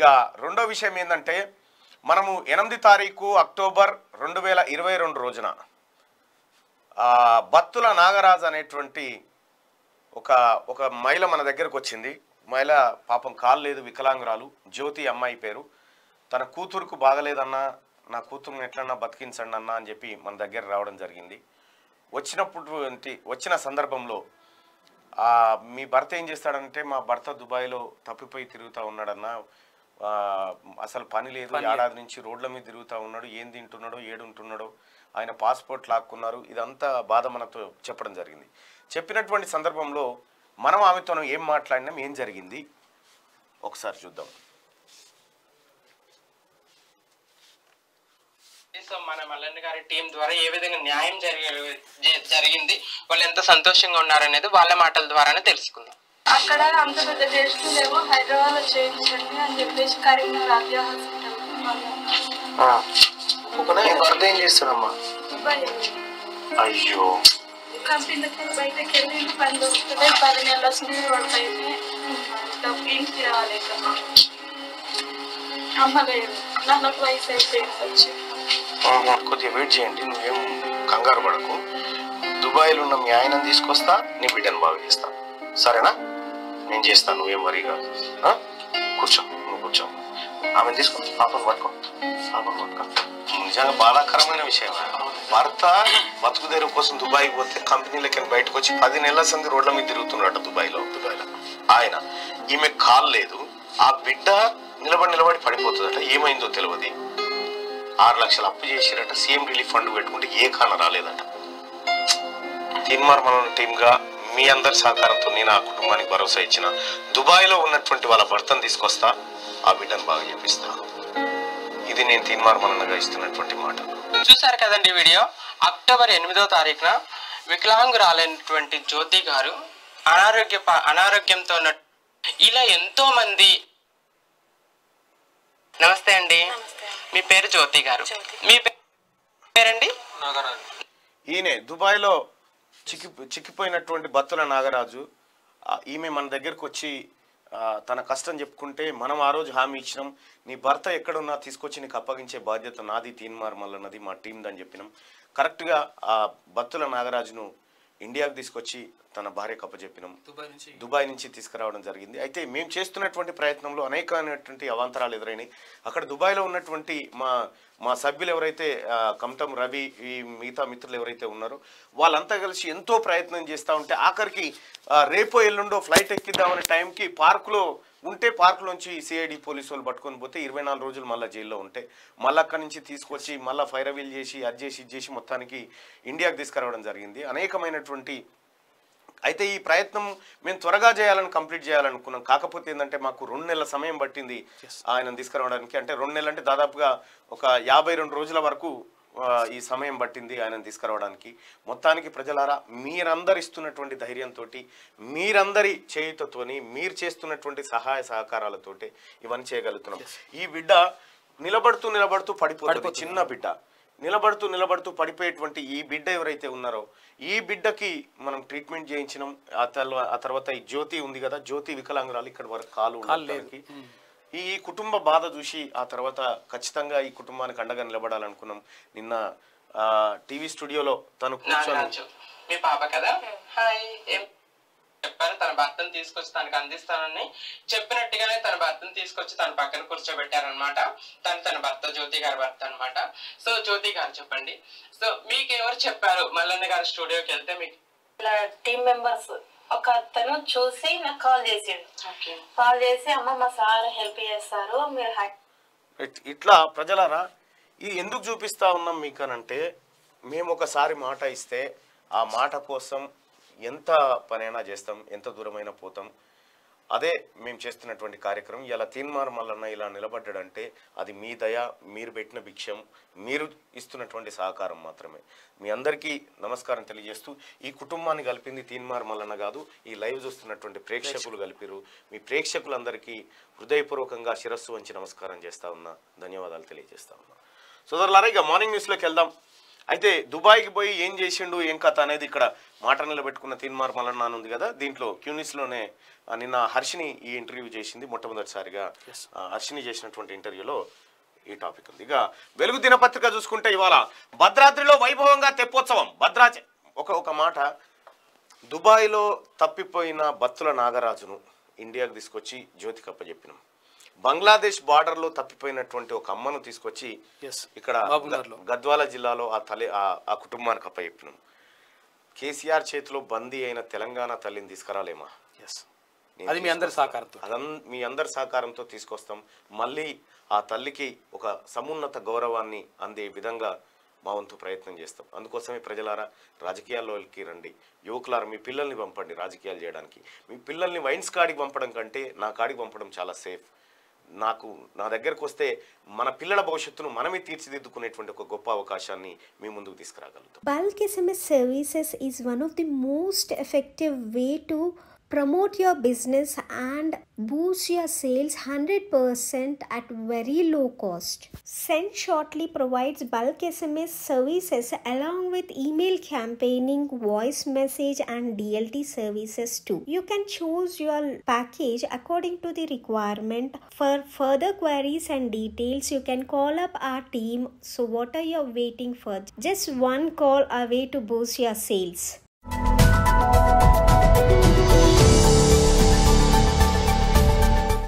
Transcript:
రెండో విషయం ఏంటంటే మనము ఎనిమిది తారీఖు అక్టోబర్ రెండు వేల ఇరవై రెండు రోజున ఆ, బత్తుల నాగరాజు అనేటువంటి ఒక ఒక మహిళ మన దగ్గరకు వచ్చింది మహిళ పాపం కాలు లేదు వికలాంగురాలు జ్యోతి అమ్మాయి పేరు తన కూతురుకు బాగలేదన్నా నా కూతురుని ఎట్లన్నా బతికించండి అన్నా అని చెప్పి మన దగ్గర రావడం జరిగింది వచ్చినప్పుడు ఏంటి- వచ్చిన సందర్భంలో ఆ, మీ భర్త ఏం చేస్తాడంటే మా భర్త దుబాయ్లో తప్పిపోయి తిరుగుతూ ఉన్నాడన్నా ఆ, అసలు పని లేదు ఏడాది నుంచి రోడ్ల మీద తిరుగుతూ ఉన్నాడు ఏం తింటున్నాడో ఏడుంటున్నాడో ఆయన పాస్పోర్ట్ లాక్కున్నారు ఇదంతా బాధ మనతో చెప్పడం జరిగింది చెప్పినటువంటి సందర్భంలో మనం ఆమెతో ఏం మాట్లాడినాం ఏం జరిగింది ఒకసారి చూద్దాం సో మన మల్లన్న గారి టీం ద్వారా ఏ విధంగా న్యాయం జరిగే జ- జరిగింది వాళ్ళు ఎంత సంతోషంగా ఉన్నారనేది వాళ్ళ మాటల ద్వారానే తెలుసుకుందాం అక్కడ అంత పెద్ద టెస్టులు లేవు హైదరాబాద్ లో చేయించండి అని చెప్పేసి కరీంనగర్ ఆద్య హాస్పిటల్ భర్త ఏం చేస్తాడమ్మా దుబాయ్ అయ్యో కంపెనీకి బయటకు వెళ్ళి పని దొరుకుతుంది పది నెలల వస్తుంది పడిపోయింది డబ్బు ఇంటికి రాలేక అమ్మలేదు నాకు వయసు అయిపోయింది వచ్చి ఆహా, కొద్దిగా వెయిట్ చేయండి నువ్వేం కంగారు పడకు దుబాయ్లో ఉన్న మీ ఆయన తీసుకొస్తా నీ బిడ్డను బాగా చేస్తా సరేనా నేను చేస్తాను నువ్వేం వరి కాదు ఆ? కూర్చో నువ్వు కూర్చో ఆమె తీసుకో పాపను పట్టుకో పాపను పట్టుకో నిజంగా బాధాకరమైన విషయం భర్త బతుకు తెరువు కోసం దుబాయ్ పోతే కంపెనీలకి బయటకు వచ్చి పది నెలల సంది రోడ్ల మీద తిరుగుతున్నాడు దుబాయ్లో దుబాయ్లో ఆయన ఈమె కాల్ లేదు ఆ బిడ్డ నిలబడి నిలబడి పడిపోతుందట ఏమైందో తెలియదు ఆరు లక్షలు అప్పు చేసిరట సీఎం రిలీఫ్ ఫండ్ పెట్టుకుంటే ఏ కాన రాలేదట తీన్మార్ మన టీమ్గా మీ అందరి సహకారంతో నేను ఆ కుటుంబానికి భరోసా ఇచ్చిన దుబాయ్లో ఉన్నటువంటి వాళ్ళ భర్తను తీసుకొస్తా ఆ బిడ్డను బాగా చేపిస్తా ఇది నేను తీన్మార్ మనగా ఇస్తున్నటువంటి మాట చూసారు కదండి ఈ వీడియో అక్టోబర్ ఎనిమిదో తారీఖున వికలాంగురాలైనటువంటి జ్యోతి గారు అనారోగ్య ప- అనారోగ్యంతో ఉన్న ఇలా ఎంతో మంది నమస్తే అండి మీ పేరు జ్యోతి గారు మీ పే- పేరండి ఈయనే దుబాయ్లో చిక్కి చిక్కిపోయినటువంటి బత్తుల నాగరాజు ఆ, ఈమె మన దగ్గరకు వచ్చి ఆ, తన కష్టం చెప్పుకుంటే మనం ఆ రోజు హామీ ఇచ్చినాం నీ భర్త ఎక్కడున్నా తీసుకొచ్చి నీకు అప్పగించే బాధ్యత నాది తీన్మార్ మల్లన్నది మా టీం అని చెప్పినాం కరెక్ట్గా ఆ బత్తుల నాగరాజును ఇండియాకు తీసుకొచ్చి తన భార్యకు అప్పచెప్పినాం దుబాయ్ నుంచి తీసుకురావడం జరిగింది అయితే మేము చేస్తున్నటువంటి ప్రయత్నంలో అనేకమైనటువంటి అవాంతరాలు ఎదురైనాయి అక్కడ దుబాయ్లో ఉన్నటువంటి మా మా సభ్యులు ఎవరైతే ఆ, కమతం రవి ఈ మిగతా మిత్రులు ఎవరైతే ఉన్నారో వాళ్ళంతా కలిసి ఎంతో ప్రయత్నం చేస్తూ ఉంటే ఆఖరికి ఆ, రేపో ఎల్లుండో ఫ్లైట్ ఎక్కిద్దామనే టైంకి పార్కులో ఉంటే పార్కులోంచి సిఐడి పోలీసు వాళ్ళు పట్టుకొని పోతే ఇరవై నాలుగు రోజులు మళ్ళీ జైల్లో ఉంటే మళ్ళీ అక్కడి నుంచి తీసుకొచ్చి మళ్ళీ ఫైర్ అవీల్ చేసి అది చేసి ఇది చేసి మొత్తానికి ఇండియాకి తీసుకురావడం జరిగింది అనేకమైనటువంటి అయితే ఈ ప్రయత్నం మేము త్వరగా చేయాలని కంప్లీట్ చేయాలనుకున్నాం కాకపోతే ఏంటంటే మాకు రెండు నెలల సమయం పట్టింది ఆయన తీసుకురావడానికి అంటే రెండు నెలలు అంటే దాదాపుగా ఒక యాభై రెండు రోజుల వరకు ఆ, ఈ సమయం పట్టింది ఆయన తీసుకురావడానికి మొత్తానికి ప్రజలారా మీరందరు ఇస్తున్నటువంటి ధైర్యంతో మీరందరి చేయుతతోని మీరు చేస్తున్నటువంటి సహాయ సహకారాలతోటి ఇవన్నీ చేయగలుగుతున్నాం ఈ బిడ్డ నిలబడుతూ నిలబడుతూ పడిపోతుంది చిన్న బిడ్డ నిలబడుతూ నిలబడుతూ పడిపోయేటువంటి ఈ బిడ్డ ఎవరైతే ఉన్నారో ఈ బిడ్డకి మనం ట్రీట్మెంట్ చేయించినాం ఆ తర్వా- ఆ తర్వాత ఈ జ్యోతి ఉంది కదా జ్యోతి వికలాంగురాలు ఇక్కడ వరకు కాలు ఉండడానికి ఈ కుటుంబ బాధ చూసి ఆ తర్వాత ఖచ్చితంగా ఈ కుటుంబానికి అండగా నిలబడాలనుకున్నాం నిన్న టీవీ స్టూడియోలో తను కూర్చొని నాగరాజు మీ పాప కదా హాయ్ ఏం చెప్పారు తన భర్తను తీసుకొచ్చి తనకు అందిస్తానని చెప్పినట్టుగానే తన భర్తను తీసుకొచ్చి తన పక్కన కూర్చోబెట్టారనమాట తను తన భర్త జ్యోతి గారి భర్త అన్నమాట సో జ్యోతి గారు చెప్పండి సో మీకు ఎవరు చెప్పారు మల్లన్న గారి స్టూడియోకి వెళ్తే మీకు టీమ్ మెంబర్స్ ఒక అతను చూసి నాకు కాల్ చేసిండు కాల్ చేసి అమ్మ మా సార్ హెల్ప్ చేస్తారు మీరు హై- ఇట్- ఇట్లా ప్రజలారా ఇది ఎందుకు చూపిస్తా ఉన్నాం మీకు అని అంటే మేము ఒకసారి మాట ఇస్తే ఆ మాట కోసం ఎంత పనైనా చేస్తాం ఎంత దూరమైనా పోతాం అదే మేము చేస్తున్నటువంటి కార్యక్రమం ఇలా తీన్మార్ మల్లన్న ఇలా నిలబడ్డాడంటే అది మీ దయ మీరు పెట్టిన భిక్షం మీరు ఇస్తున్నటువంటి సహకారం మాత్రమే మీ అందరికీ నమస్కారం తెలియజేస్తూ ఈ కుటుంబాన్ని కలిపింది తీన్మార్ మల్లన్న కాదు ఈ లైవ్ చూస్తున్నటువంటి ప్రేక్షకులు కలిపిరు మీ ప్రేక్షకులందరికీ హృదయపూర్వకంగా శిరస్సు వంచి నమస్కారం చేస్తా ఉన్నా ధన్యవాదాలు తెలియజేస్తా ఉన్నా సోదరులారా ఇక మార్నింగ్ న్యూస్లోకి వెళ్దాం అయితే దుబాయ్కి పోయి ఏం చేసిండు ఏం కథ అనేది ఇక్కడ మాట నిలబెట్టుకున్న తీన్మార్ మల్లన్న ఉంది కదా దీంట్లో క్యూనిస్లోనే ఆ, నిన్న హర్షిని ఈ ఇంటర్వ్యూ చేసింది మొట్టమొదటిసారిగా ఆ, హర్షిని చేసినటువంటి ఇంటర్వ్యూలో ఈ టాపిక్ ఉంది ఇక వెలుగు దినపత్రిక చూసుకుంటే ఇవాళ భద్రాద్రిలో వైభవంగా తెప్పోత్సవం భద్రాచ ఒక ఒక మాట దుబాయ్లో తప్పిపోయిన బత్తుల నాగరాజును ఇండియాకు తీసుకొచ్చి జ్యోతి కప్పచెప్పినాం బంగ్లాదేశ్ బార్డర్లో తప్పిపోయినటువంటి ఒక అమ్మను తీసుకొచ్చి Yes. ఇక్కడ మహబూబ్నగర్లో. గద్వాల జిల్లాలో ఆ తల్లి ఆ- ఆ కుటుంబానికి అప్పచెప్పినాం కేసీఆర్ చేతిలో బందీ అయిన తెలంగాణ తల్లిని తీసుకురాలేమా ఎస్ నేను అది మీ అందరి తీసుకొస్తా. సహకారంతో. అదన్ మీ అందరి సహకారంతో తీసుకొస్తాం మళ్ళీ ఆ తల్లికి ఒక సమున్నత గౌరవాన్ని అందే విధంగా మా వంతు ప్రయత్నం చేస్తాం అందుకోసమే ప్రజలారా రాజకీయాల్లోకి రండి యువకులారా మీ పిల్లల్ని పంపండి రాజకీయాలు చేయడానికి మీ పిల్లల్ని వైన్స్ కాడికి పంపడం కంటే నా కాడికి పంపడం చాలా సేఫ్ నాకు నా దగ్గరకు వస్తే మన పిల్లల భవిష్యత్తును మనమే తీర్చిదిద్దుకునేటువంటి ఒక గొప్ప అవకాశాన్ని మీ ముందుకు తీసుకురాగలుగుతాం Bulk SMS services is one of the most effective way to promote your business and boost your sales 100% at very low cost. Send Shortly provides bulk SMS services along with email campaigning, voice message and DLT services too. You can choose your package according to the requirement. For further queries and details, you can call up our team. So what are you waiting for? Just one call away to boost your sales.